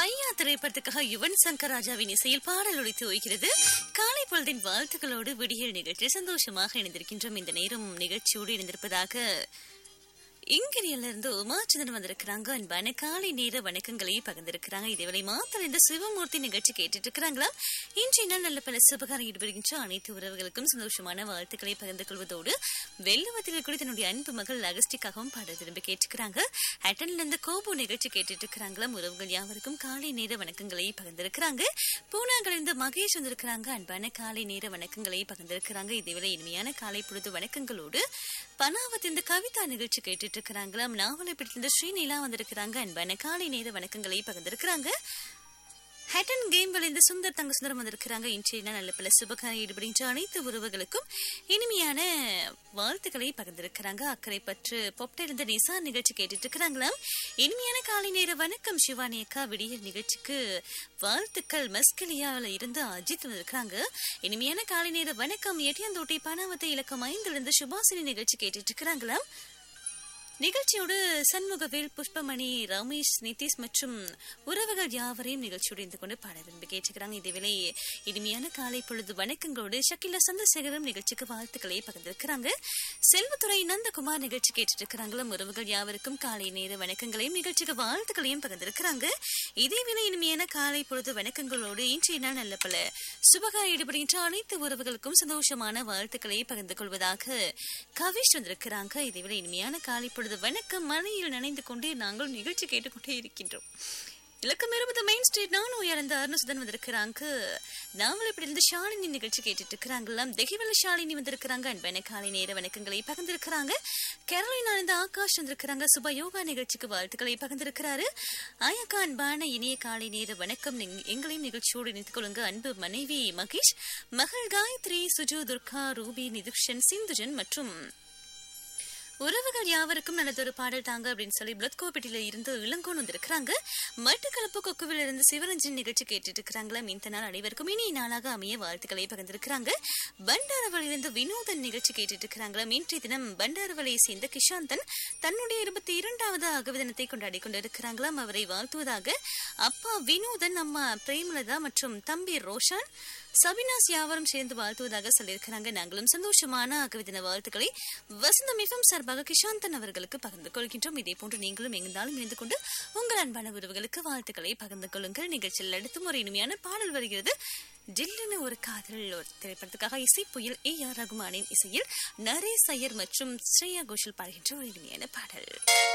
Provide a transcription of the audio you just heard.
பையா திரைப்படத்துக்காக யுவன் சங்கர் ராஜாவின் இசையில் பாடல் ஒழித்து ஓய்கிறது காலை பொழுதின் வாழ்த்துக்களோடு விடியல் நிகழ்ச்சி சந்தோஷமாக இணைந்திருக்கின்றோம் இந்த நேரம் நிகழ்ச்சியோடு இணைந்திருப்பதாக இங்கிரியில இருந்து உமாச்சந்திரன் வந்திருக்கிறாங்க அன்பான காலை நேர வணக்கங்களை பகிர்ந்திருக்கிறாங்க இதேவேளை மாத்திரம் இந்த சிவமூர்த்தி நிகழ்ச்சி கேட்டுட்டு இருக்கிறாங்களா இன்றைய நாள் நல்ல பல சுபகாரம் ஈடுபடுகின்ற அனைத்து உறவுகளுக்கும் சந்தோஷமான வாழ்த்துக்களை பகிர்ந்து கொள்வதோடு வெள்ளுவத்தில் கூட தன்னுடைய அன்பு மகள் அகஸ்டிக்காகவும் பாட திரும்பி கேட்டுக்கிறாங்க ஹட்டன்ல இருந்து கோபு நிகழ்ச்சி கேட்டுட்டு இருக்கிறாங்களாம் உறவுகள் யாவருக்கும் காலை நேர வணக்கங்களை பகிர்ந்திருக்கிறாங்க பூனாங்கள் இருந்து மகேஷ் வந்திருக்கிறாங்க அன்பான காலை நேர வணக்கங்களை பகிர்ந்திருக்கிறாங்க இதேவேளை இனிமையான காலை பொழுது வணக்கங்களோடு பனாவத் இந்த கவிதா நிகழ்ச்சி கேட்டுட்டு இருக்கிறாங்களாம் நாவலை பிடித்திருந்த ஸ்ரீநிலா வந்திருக்கிறாங்க அன்பான காலை நேர வணக்கங்களை பகிர்ந்திருக்கிறாங்க ஹேட்டன் கேம் விளைந்த சுந்தர் தங்க சுந்தரம் வந்திருக்கிறாங்க இன்றைய நாள் நல்ல பல சுபகாரம் ஈடுபடுகின்ற அனைத்து உறவுகளுக்கும் இனிமையான வாழ்த்துக்களை பகிர்ந்திருக்கிறாங்க அக்கறை பற்று பொப்ட இருந்த நிசா நிகழ்ச்சி கேட்டுட்டு இருக்கிறாங்களாம் இனிமையான காலை நேர வணக்கம் சிவானி அக்கா விடியல் நிகழ்ச்சிக்கு வாழ்த்துக்கள் மஸ்கலியாவில் இருந்து அஜித் வந்திருக்கிறாங்க இனிமையான காலை நேர வணக்கம் எட்டியந்தோட்டை பணவத்தை இலக்கம் ஐந்துல இருந்து சுபாசினி நிகழ்ச்சி கேட்டுட்டு இருக்கிறாங்களாம் நிகழ்ச்சியோடு சண்முகவேல் புஷ்பமணி ரமேஷ் நிதிஷ் மற்றும் உறவுகள் யாவரையும் நிகழ்ச்சியோடு இருந்து கொண்டு பாட விரும்பி கேட்டுக்கிறாங்க இதேவேளை இனிமையான காலை பொழுது வணக்கங்களோடு ஷக்கிலா சந்திரசேகரம் நிகழ்ச்சிக்கு வாழ்த்துக்களை பகிர்ந்திருக்கிறாங்க செல்வத்துறை நந்தகுமார் நிகழ்ச்சி கேட்டுட்டு இருக்கிறாங்களும் உறவுகள் யாவருக்கும் காலை நேர வணக்கங்களையும் நிகழ்ச்சிக்கு வாழ்த்துக்களையும் பகிர்ந்திருக்கிறாங்க இதேவேளை இனிமையான காலை பொழுது வணக்கங்களோடு இன்றைய நாள் நல்ல பல சுபகார ஈடுபடுகின்ற அனைத்து உறவுகளுக்கும் சந்தோஷமான வாழ்த்துக்களை பகிர்ந்து கொள்வதாக கவிஷ் வந்திருக்கிறாங்க இதேவேளை இனிமையான காலை பொழுது வணக்கம் மழையில் நனைந்து கொண்டே நாங்கள் நிகழ்ச்சி கேட்டுக்கொண்டே இருக்கின்றோம் இலக்கம் இருபது மெயின் ஸ்ட்ரீட் நானும் இறந்த அருணசுதன் வந்திருக்கிறாங்க நாவல் இப்படி இருந்து ஷாலினி நிகழ்ச்சி கேட்டுட்டு இருக்கிறாங்களாம் தெகிவல ஷாலினி வந்திருக்கிறாங்க அன்பான காலை நேர வணக்கங்களை பகிர்ந்திருக்கிறாங்க கேரளினா இந்த ஆகாஷ் வந்திருக்கிறாங்க சுப யோகா நிகழ்ச்சிக்கு வாழ்த்துக்களை பகிர்ந்திருக்கிறாரு ஆயக்கா அன்பான இனிய காலை நேர வணக்கம் நீங்க- எங்களையும் நிகழ்ச்சியோடு இணைத்துக் கொள்ளுங்க அன்பு மனைவி மகேஷ் மகள் காயத்ரி சுஜு துர்கா ரூபி நிதுக்ஷன் சிந்துஜன் மற்றும் உறவுகள் யாவருக்கும் நல்லதொரு பாடல் தாங்க அப்படின்னு சொல்லி பிளத்கோபேட்டில இருந்து இளங்கோன் வந்திருக்கிறாங்க மட்டக்களப்பு கொக்குவில் இருந்து சிவரஞ்சன் நிகழ்ச்சி கேட்டுட்டு இருக்கிறாங்களா இந்த நாள் அனைவருக்கும் இனிய நாளாக அமைய வாழ்த்துக்களை பகிர்ந்திருக்கிறாங்க பண்டாரவளியிலிருந்து வினோதன் நிகழ்ச்சி கேட்டுட்டு இருக்கிறாங்களா இன்றைய தினம் பண்டாரவளையை சேர்ந்த கிஷாந்தன் தன்னுடைய இருபத்தி இரண்டாவது அகவு தினத்தை கொண்டாடி கொண்டிருக்கிறாங்களாம் அவரை வாழ்த்துவதாக அப்பா வினோதன் அம்மா பிரேமலதா மற்றும் தம்பி ரோஷான் சபினாஸ் யாவரும் சேர்ந்து வாழ்த்துவதாக சொல்லியிருக்கிறாங்க நாங்களும் சந்தோஷமான அகவிதின வாழ்த்துக்களை வசந்தம் மிகவும் சார்பாக கிஷாந்தன் அவர்களுக்கு பகிர்ந்து கொள்கின்றோம் இதே போன்று நீங்களும் எங்கிருந்தாலும் இணைந்து கொண்டு உங்கள் அன்பான உறவுகளுக்கு வாழ்த்துக்களை பகிர்ந்து கொள்ளுங்கள் நிகழ்ச்சியில் அடுத்தும் ஒரு இனிமையான பாடல் வருகிறது ஜில்லுன்னு ஒரு காதல் ஒரு திரைப்படத்துக்காக இசை புயல் ஏ ஆர் ரகுமானின் இசையில் நரேஷ் ஐயர் மற்றும் ஸ்ரேயா கோஷல் பாடுகின்ற ஒரு இனிமையான பாடல்